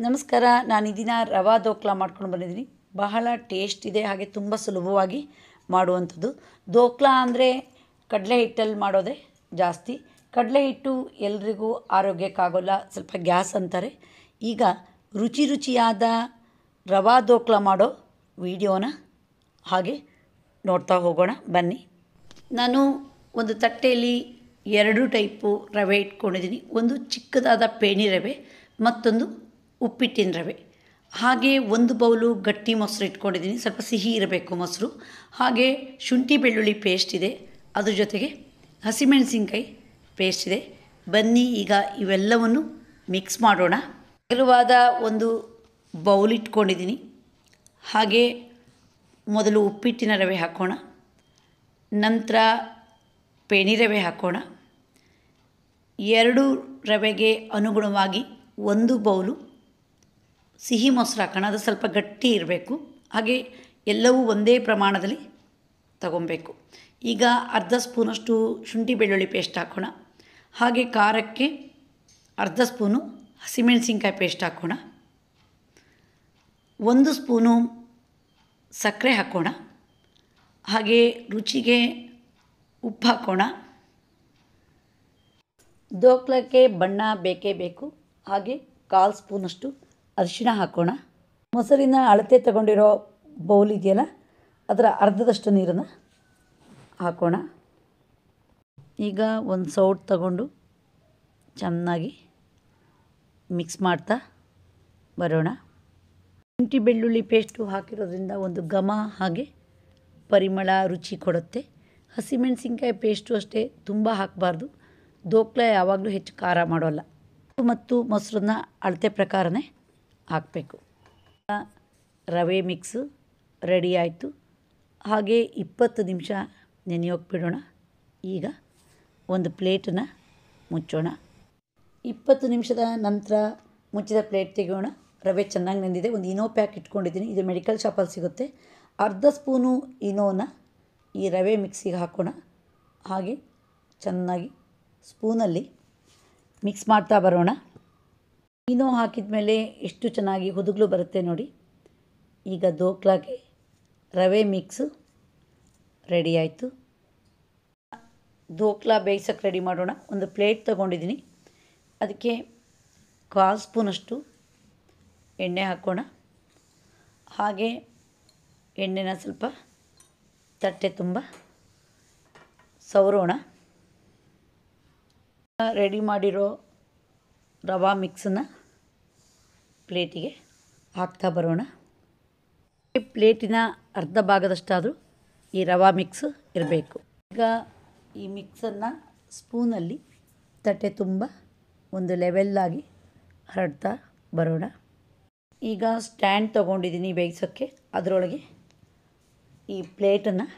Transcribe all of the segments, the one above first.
ನಮಸ್ಕಾರ ನಾನು ಈ ದಿನ ರವಾ ದೋಕ್ಲಾ ಮಾಡ್ಕೊಂಡು ಬಂದಿದ್ದೀನಿ ಬಹಳ ಟೇಸ್ಟ್ ಇದೆ ಹಾಗೆ ತುಂಬ ಸುಲಭವಾಗಿ ಮಾಡುವಂಥದ್ದು ದೋಕ್ಲಾ ಅಂದರೆ ಕಡಲೆ ಹಿಟ್ಟಲ್ಲಿ ಮಾಡೋದೇ ಜಾಸ್ತಿ ಕಡಲೆ ಹಿಟ್ಟು ಎಲ್ರಿಗೂ ಆರೋಗ್ಯಕ್ಕಾಗೋಲ್ಲ ಸ್ವಲ್ಪ ಗ್ಯಾಸ್ ಅಂತಾರೆ ಈಗ ರುಚಿ ರುಚಿಯಾದ ರವಾ ದೋಕ್ಲಾ ಮಾಡೋ ವಿಡಿಯೋನ ಹಾಗೆ ನೋಡ್ತಾ ಹೋಗೋಣ ಬನ್ನಿ ನಾನು ಒಂದು ತಟ್ಟೆಯಲ್ಲಿ ಎರಡು ಟೈಪು ರವೆ ಇಟ್ಕೊಂಡಿದ್ದೀನಿ ಒಂದು ಚಿಕ್ಕದಾದ ಪೇಣಿ ರವೆ ಮತ್ತೊಂದು ಉಪ್ಪಿಟ್ಟಿನ ರವೆ ಹಾಗೆ ಒಂದು ಬೌಲು ಗಟ್ಟಿ ಮೊಸರು ಇಟ್ಕೊಂಡಿದ್ದೀನಿ ಸ್ವಲ್ಪ ಸಿಹಿ ಇರಬೇಕು ಮೊಸರು ಹಾಗೆ ಶುಂಠಿ ಬೆಳ್ಳುಳ್ಳಿ ಪೇಸ್ಟ್ ಇದೆ ಅದ್ರ ಜೊತೆಗೆ ಹಸಿಮೆಣಸಿನ್ಕಾಯಿ ಪೇಸ್ಟ್ ಇದೆ ಬನ್ನಿ ಈಗ ಇವೆಲ್ಲವನ್ನು ಮಿಕ್ಸ್ ಮಾಡೋಣ ಅಗಲವಾದ ಒಂದು ಬೌಲ್ ಇಟ್ಕೊಂಡಿದ್ದೀನಿ ಹಾಗೆ ಮೊದಲು ಉಪ್ಪಿಟ್ಟಿನ ರವೆ ಹಾಕೋಣ ನಂತರ ಪೇಣಿ ರವೆ ಹಾಕೋಣ ಎರಡು ರವೆಗೆ ಅನುಗುಣವಾಗಿ ಒಂದು ಬೌಲು ಸಿಹಿ ಮೊಸರು ಹಾಕೋಣ ಅದು ಸ್ವಲ್ಪ ಗಟ್ಟಿ ಇರಬೇಕು ಹಾಗೆ ಎಲ್ಲವೂ ಒಂದೇ ಪ್ರಮಾಣದಲ್ಲಿ ತಗೊಬೇಕು ಈಗ ಅರ್ಧ ಸ್ಪೂನಷ್ಟು ಶುಂಠಿ ಬೆಳ್ಳುಳ್ಳಿ ಪೇಸ್ಟ್ ಹಾಕೋಣ ಹಾಗೆ ಖಾರಕ್ಕೆ ಅರ್ಧ ಸ್ಪೂನು ಹಸಿಮೆಣಸಿನ್ಕಾಯಿ ಪೇಸ್ಟ್ ಹಾಕೋಣ ಒಂದು ಸ್ಪೂನು ಸಕ್ಕರೆ ಹಾಕೋಣ ಹಾಗೆ ರುಚಿಗೆ ಉಪ್ಪು ಹಾಕೋಣ ದೋಕ್ಲಕ್ಕೆ ಬಣ್ಣ ಬೇಕೇ ಬೇಕು ಹಾಗೆ ಕಾಲು ಸ್ಪೂನಷ್ಟು ಅರಿಶಿಣ ಹಾಕೋಣ ಮೊಸರಿನ ಅಳತೆ ತಗೊಂಡಿರೋ ಬೌಲ್ ಇದೆಯಲ್ಲ ಅದರ ಅರ್ಧದಷ್ಟು ನೀರನ್ನು ಹಾಕೋಣ ಈಗ ಒಂದು ಸೌಟ್ ತಗೊಂಡು ಚೆನ್ನಾಗಿ ಮಿಕ್ಸ್ ಮಾಡ್ತಾ ಬರೋಣ ಶುಂಠಿ ಬೆಳ್ಳುಳ್ಳಿ ಪೇಸ್ಟು ಹಾಕಿರೋದ್ರಿಂದ ಒಂದು ಘಮ ಹಾಗೆ ಪರಿಮಳ ರುಚಿ ಕೊಡುತ್ತೆ ಹಸಿಮೆಣಸಿನ್ಕಾಯಿ ಪೇಸ್ಟು ಅಷ್ಟೇ ತುಂಬ ಹಾಕಬಾರ್ದು ದೋಕ್ಲ ಯಾವಾಗಲೂ ಹೆಚ್ಚು ಖಾರ ಮಾಡೋಲ್ಲ ಮತ್ತು ಮೊಸರನ್ನ ಅಳತೆ ಪ್ರಕಾರನೇ ಹಾಕಬೇಕು ರವೆ ಮಿಕ್ಸು ರೆಡಿ ಆಯಿತು ಹಾಗೆ ಇಪ್ಪತ್ತು ನಿಮಿಷ ನೆನೆಯೋಕೆ ಬಿಡೋಣ ಈಗ ಒಂದು ಪ್ಲೇಟನ್ನು ಮುಚ್ಚೋಣ ಇಪ್ಪತ್ತು ನಿಮಿಷದ ನಂತರ ಮುಚ್ಚಿದ ಪ್ಲೇಟ್ ತೆಗೆಯೋಣ ರವೆ ಚೆನ್ನಾಗಿ ನೆಂದಿದೆ ಒಂದು ಇನೋ ಪ್ಯಾಕ್ ಇಟ್ಕೊಂಡಿದ್ದೀನಿ ಇದು ಮೆಡಿಕಲ್ ಶಾಪಲ್ಲಿ ಸಿಗುತ್ತೆ ಅರ್ಧ ಸ್ಪೂನು ಇನೋನ ಈ ರವೆ ಮಿಕ್ಸಿಗೆ ಹಾಕೋಣ ಹಾಗೆ ಚೆನ್ನಾಗಿ ಸ್ಪೂನಲ್ಲಿ ಮಿಕ್ಸ್ ಮಾಡ್ತಾ ಬರೋಣ ಇನೋ ಹಾಕಿದ ಮೇಲೆ ಎಷ್ಟು ಚೆನ್ನಾಗಿ ಹುದುಗ್ಲು ಬರುತ್ತೆ ನೋಡಿ ಈಗ ದೋಕ್ಲಾಗೆ ರವೆ ಮಿಕ್ಸು ರೆಡಿ ಆಯಿತು ದೋಕ್ಲಾ ಬೇಯಿಸೋಕ್ಕೆ ರೆಡಿ ಮಾಡೋಣ ಒಂದು ಪ್ಲೇಟ್ ತೊಗೊಂಡಿದ್ದೀನಿ ಅದಕ್ಕೆ ಕಾಲು ಸ್ಪೂನಷ್ಟು ಎಣ್ಣೆ ಹಾಕೋಣ ಹಾಗೆ ಎಣ್ಣೆನ ಸ್ವಲ್ಪ ತಟ್ಟೆ ತುಂಬ ಸವರೋಣ ರೆಡಿ ಮಾಡಿರೋ ರವಾ ಮಿಕ್ಸನ್ನು ಪ್ಲೇಟಿಗೆ ಹಾಕ್ತಾ ಬರೋಣ ಪ್ಲೇಟಿನ ಅರ್ಧ ಭಾಗದಷ್ಟಾದರೂ ಈ ರವಾ ಮಿಕ್ಸ್ ಇರಬೇಕು ಈಗ ಈ ಮಿಕ್ಸನ್ನು ಸ್ಪೂನಲ್ಲಿ ತಟ್ಟೆ ತುಂಬ ಒಂದು ಲೆವೆಲ್ಲಾಗಿ ಹರಡ್ತಾ ಬರೋಣ ಈಗ ಸ್ಟ್ಯಾಂಡ್ ತೊಗೊಂಡಿದ್ದೀನಿ ಬೇಯಿಸೋಕ್ಕೆ ಅದರೊಳಗೆ ಈ ಪ್ಲೇಟನ್ನು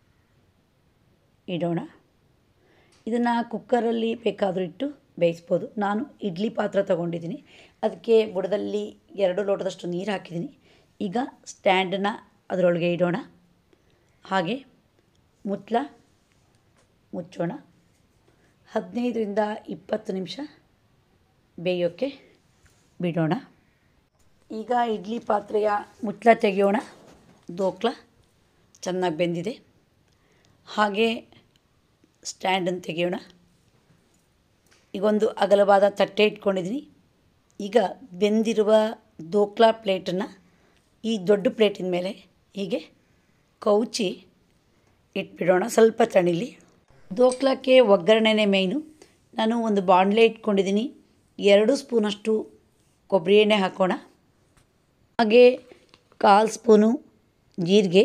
ಇಡೋಣ ಇದನ್ನು ಕುಕ್ಕರಲ್ಲಿ ಬೇಕಾದರೂ ಇಟ್ಟು ಬೇಯಿಸ್ಬೋದು ನಾನು ಇಡ್ಲಿ ಪಾತ್ರ ತೊಗೊಂಡಿದ್ದೀನಿ ಅದಕ್ಕೆ ಬುಡದಲ್ಲಿ ಎರಡು ಲೋಟದಷ್ಟು ನೀರು ಹಾಕಿದ್ದೀನಿ ಈಗ ಸ್ಟ್ಯಾಂಡನ್ನು ಅದರೊಳಗೆ ಇಡೋಣ ಹಾಗೆ ಮುಚ್ಚಳ ಮುಚ್ಚೋಣ ಹದಿನೈದರಿಂದ ಇಪ್ಪತ್ತು ನಿಮಿಷ ಬೇಯೋಕ್ಕೆ ಬಿಡೋಣ ಈಗ ಇಡ್ಲಿ ಪಾತ್ರೆಯ ಮುಚ್ಚಳ ತೆಗೆಯೋಣ ದೋಕ್ಲ ಚೆನ್ನಾಗಿ ಬೆಂದಿದೆ ಹಾಗೆ ಸ್ಟ್ಯಾಂಡನ್ನು ತೆಗೆಯೋಣ ಈಗೊಂದು ಅಗಲವಾದ ತಟ್ಟೆ ಇಟ್ಕೊಂಡಿದ್ದೀನಿ ಈಗ ಬೆಂದಿರುವ ದೋಕ್ಲಾ ಪ್ಲೇಟನ್ನು ಈ ದೊಡ್ಡ ಪ್ಲೇಟಿನ ಮೇಲೆ ಹೀಗೆ ಕೌಚಿ ಇಟ್ಬಿಡೋಣ ಸ್ವಲ್ಪ ತಣಿಲಿ ದೋಕ್ಲಕ್ಕೆ ಒಗ್ಗರಣೆನೇ ಮೇಯ್ನು ನಾನು ಒಂದು ಬಾಣಲೆ ಇಟ್ಕೊಂಡಿದ್ದೀನಿ ಎರಡು ಸ್ಪೂನಷ್ಟು ಕೊಬ್ಬರಿ ಎಣ್ಣೆ ಹಾಕೋಣ ಹಾಗೆ ಕಾಲು ಸ್ಪೂನು ಜೀರಿಗೆ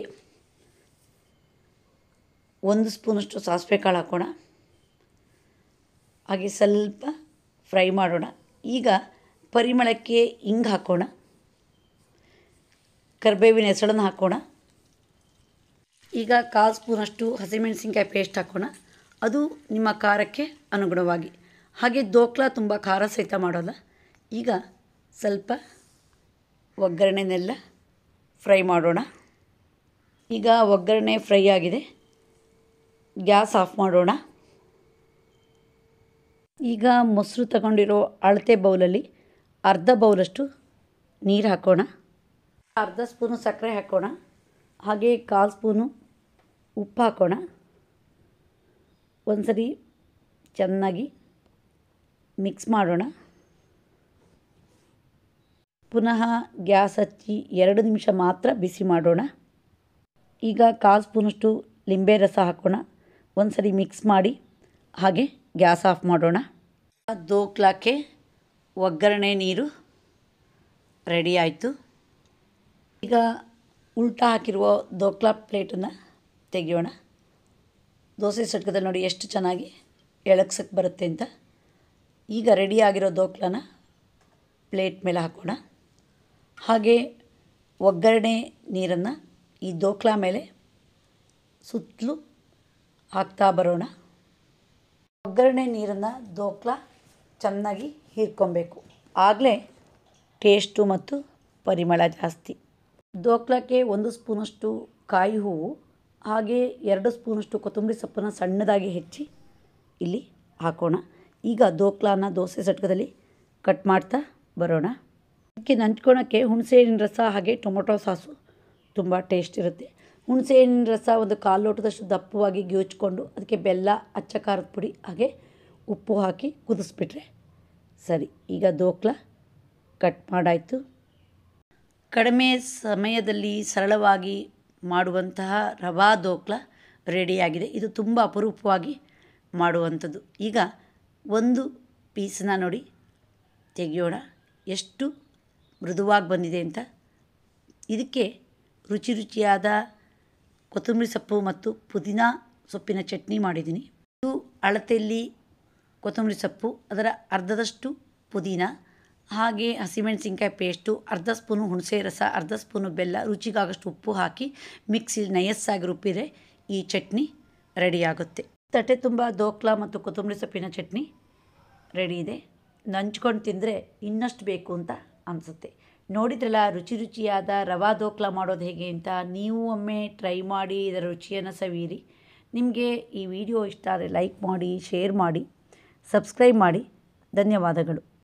ಒಂದು ಸ್ಪೂನಷ್ಟು ಸಾಸಿವೆ ಕಾಳು ಹಾಕೋಣ ಹಾಗೆ ಸ್ವಲ್ಪ ಫ್ರೈ ಮಾಡೋಣ ಈಗ ಪರಿಮಳಕ್ಕೆ ಹಿಂಗೆ ಹಾಕೋಣ ಕರಿಬೇವಿನ ಹೆಸಳನ್ನು ಹಾಕೋಣ ಈಗ ಕಾಲು ಸ್ಪೂನಷ್ಟು ಹಸಿಮೆಣಸಿನ್ಕಾಯಿ ಪೇಸ್ಟ್ ಹಾಕೋಣ ಅದು ನಿಮ್ಮ ಖಾರಕ್ಕೆ ಅನುಗುಣವಾಗಿ ಹಾಗೆ ದೋಕ್ಲಾ ತುಂಬ ಖಾರ ಸಹಿತ ಮಾಡೋಲ್ಲ ಈಗ ಸ್ವಲ್ಪ ಒಗ್ಗರಣೆನೆಲ್ಲ ಫ್ರೈ ಮಾಡೋಣ ಈಗ ಒಗ್ಗರಣೆ ಫ್ರೈ ಆಗಿದೆ ಗ್ಯಾಸ್ ಆಫ್ ಮಾಡೋಣ ಈಗ ಮೊಸರು ತಗೊಂಡಿರೋ ಅಳತೆ ಬೌಲಲ್ಲಿ ಅರ್ಧ ಬೌಲಷ್ಟು ನೀರು ಹಾಕೋಣ ಅರ್ಧ ಸ್ಪೂನು ಸಕ್ಕರೆ ಹಾಕೋಣ ಹಾಗೆ ಕಾಲು ಸ್ಪೂನು ಉಪ್ಪು ಹಾಕೋಣ ಒಂದ್ಸರಿ ಚೆನ್ನಾಗಿ ಮಿಕ್ಸ್ ಮಾಡೋಣ ಪುನಃ ಗ್ಯಾಸ್ ಹಚ್ಚಿ ಎರಡು ನಿಮಿಷ ಮಾತ್ರ ಬಿಸಿ ಮಾಡೋಣ ಈಗ ಕಾಲು ಸ್ಪೂನಷ್ಟು ಲಿಂಬೆ ರಸ ಹಾಕೋಣ ಒಂದ್ಸರಿ ಮಿಕ್ಸ್ ಮಾಡಿ ಹಾಗೆ ಗ್ಯಾಸ್ ಆಫ್ ಮಾಡೋಣ ದೋಕ್ಲಾಕ್ಕೆ ಒಗ್ಗರಣೆ ನೀರು ರೆಡಿ ಆಯಿತು ಈಗ ಉಲ್ಟಾ ಹಾಕಿರುವ ದೋಕ್ಲಾ ಪ್ಲೇಟನ್ನು ತೆಗೆಯೋಣ ದೋಸೆ ಸಟ್ಕದಲ್ಲಿ ನೋಡಿ ಎಷ್ಟು ಚೆನ್ನಾಗಿ ಎಳಗ್ಸಕ್ಕೆ ಬರುತ್ತೆ ಅಂತ ಈಗ ರೆಡಿ ಆಗಿರೋ ದೋಕ್ಲಾನ ಪ್ಲೇಟ್ ಮೇಲೆ ಹಾಕೋಣ ಹಾಗೆ ಒಗ್ಗರಣೆ ನೀರನ್ನು ಈ ದೋಕ್ಲಾ ಮೇಲೆ ಸುತ್ತಲೂ ಹಾಕ್ತಾ ಬರೋಣ ಒಗ್ಗರಣೆ ನೀರನ್ನು ದೋಕ್ಲಾ ಚೆನ್ನಾಗಿ ಹೀರ್ಕೊಬೇಕು ಆಗಲೇ ಟೇಸ್ಟು ಮತ್ತು ಪರಿಮಳ ಜಾಸ್ತಿ ದೋಕ್ಲಕ್ಕೆ ಒಂದು ಸ್ಪೂನಷ್ಟು ಕಾಯಿ ಹೂವು ಹಾಗೆ ಎರಡು ಸ್ಪೂನಷ್ಟು ಕೊತ್ತಂಬರಿ ಸೊಪ್ಪನ್ನು ಸಣ್ಣದಾಗಿ ಹೆಚ್ಚಿ ಇಲ್ಲಿ ಹಾಕೋಣ ಈಗ ದೋಕ್ಲಾನ ದೋಸೆ ಸಟ್ಕದಲ್ಲಿ ಕಟ್ ಮಾಡ್ತಾ ಬರೋಣ ಇದಕ್ಕೆ ನಂಚ್ಕೊಳಕ್ಕೆ ಹುಣಸೆಹಣ್ಣಿನ ರಸ ಹಾಗೆ ಟೊಮೊಟೊ ಸಾಸು ತುಂಬ ಟೇಸ್ಟ್ ಇರುತ್ತೆ ಹುಣಸೆಹಣ್ಣಿನ ರಸ ಒಂದು ಕಾಲು ಲೋಟದಷ್ಟು ದಪ್ಪವಾಗಿ ಗಿವುಚ್ಕೊಂಡು ಅದಕ್ಕೆ ಬೆಲ್ಲ ಅಚ್ಚ ಖಾರದ ಪುಡಿ ಹಾಗೆ ಉಪ್ಪು ಹಾಕಿ ಕುದಿಸ್ಬಿಟ್ರೆ ಸರಿ ಈಗ ದೋಕ್ಲಾ ಕಟ್ ಮಾಡಾಯಿತು ಕಡಿಮೆ ಸಮಯದಲ್ಲಿ ಸರಳವಾಗಿ ಮಾಡುವಂತಹ ರವಾ ದೋಕ್ಲಾ ರೆಡಿಯಾಗಿದೆ ಇದು ತುಂಬ ಅಪರೂಪವಾಗಿ ಮಾಡುವಂಥದ್ದು ಈಗ ಒಂದು ಪೀಸನ್ನ ನೋಡಿ ತೆಗೆಯೋಣ ಎಷ್ಟು ಮೃದುವಾಗಿ ಬಂದಿದೆ ಅಂತ ಇದಕ್ಕೆ ರುಚಿ ರುಚಿಯಾದ ಕೊತ್ತಂಬರಿ ಸೊಪ್ಪು ಮತ್ತು ಪುದೀನ ಸೊಪ್ಪಿನ ಚಟ್ನಿ ಮಾಡಿದ್ದೀನಿ ಇದು ಅಳತೆಯಲ್ಲಿ ಕೊತ್ತಂಬರಿ ಸೊಪ್ಪು ಅದರ ಅರ್ಧದಷ್ಟು ಪುದೀನ ಹಾಗೆ ಹಸಿಮೆಣಸಿನ್ಕಾಯಿ ಪೇಸ್ಟು ಅರ್ಧ ಸ್ಪೂನು ಹುಣಸೆ ರಸ ಅರ್ಧ ಸ್ಪೂನು ಬೆಲ್ಲ ರುಚಿಗಾಗಷ್ಟು ಉಪ್ಪು ಹಾಕಿ ಮಿಕ್ಸಿಲಿ ನಯಸ್ಸಾಗಿ ರುಬ್ಬಿದರೆ ಈ ಚಟ್ನಿ ರೆಡಿಯಾಗುತ್ತೆ ತಟ್ಟೆ ತುಂಬ ದೋಕ್ಲಾ ಮತ್ತು ಕೊತ್ತಂಬರಿ ಸೊಪ್ಪಿನ ಚಟ್ನಿ ರೆಡಿ ಇದೆ ನಂಚ್ಕೊಂಡು ತಿಂದರೆ ಇನ್ನಷ್ಟು ಬೇಕು ಅಂತ ಅನಿಸುತ್ತೆ ನೋಡಿದ್ರಲ್ಲ ರುಚಿ ರುಚಿಯಾದ ರವಾ ದೋಕ್ಲಾ ಮಾಡೋದು ಹೇಗೆ ಅಂತ ನೀವು ಒಮ್ಮೆ ಟ್ರೈ ಮಾಡಿ ಇದರ ರುಚಿಯನ್ನು ಸವಿಯಿರಿ ನಿಮಗೆ ಈ ವಿಡಿಯೋ ಇಷ್ಟ ಆದರೆ ಲೈಕ್ ಮಾಡಿ ಶೇರ್ ಮಾಡಿ ಸಬ್ಸ್ಕ್ರೈಬ್ ಮಾಡಿ ಧನ್ಯವಾದಗಳು